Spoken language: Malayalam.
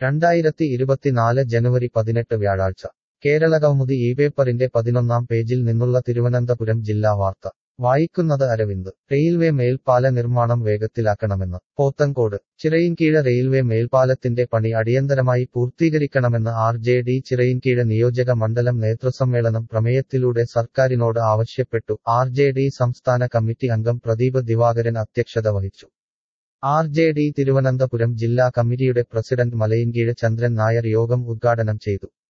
രണ്ടായിരത്തി ഇരുപത്തിനാല് ജനുവരി പതിനെട്ട് വ്യാഴാഴ്ച കേരള കൗമുദി ഈ പേപ്പറിന്റെ പതിനൊന്നാം പേജിൽ നിന്നുള്ള തിരുവനന്തപുരം ജില്ലാ വാർത്ത വായിക്കുന്നത് അരവിന്ദ് റെയിൽവേ മേൽപ്പാല നിർമ്മാണം വേഗത്തിലാക്കണമെന്ന് പോത്തൻകോട് ചിറയിൻകീഴ റെയിൽവേ മേൽപ്പാലത്തിന്റെ പണി അടിയന്തരമായി പൂർത്തീകരിക്കണമെന്ന് ആർ ജെ ഡി ചിറയിൻകീഴ നിയോജക മണ്ഡലം നേതൃസമ്മേളനം പ്രമേയത്തിലൂടെ സർക്കാരിനോട് ആവശ്യപ്പെട്ടു ആർ ജെ ഡി സംസ്ഥാന കമ്മിറ്റി അംഗം പ്രദീപ് ദിവാകരൻ അധ്യക്ഷത വഹിച്ചു ആർ ജെ ഡി തിരുവനന്തപുരം ജില്ലാ കമ്മിറ്റിയുടെ പ്രസിഡന്റ് മലയിൻകീഴ് ചന്ദ്രൻ നായർ യോഗം ഉദ്ഘാടനം ചെയ്തു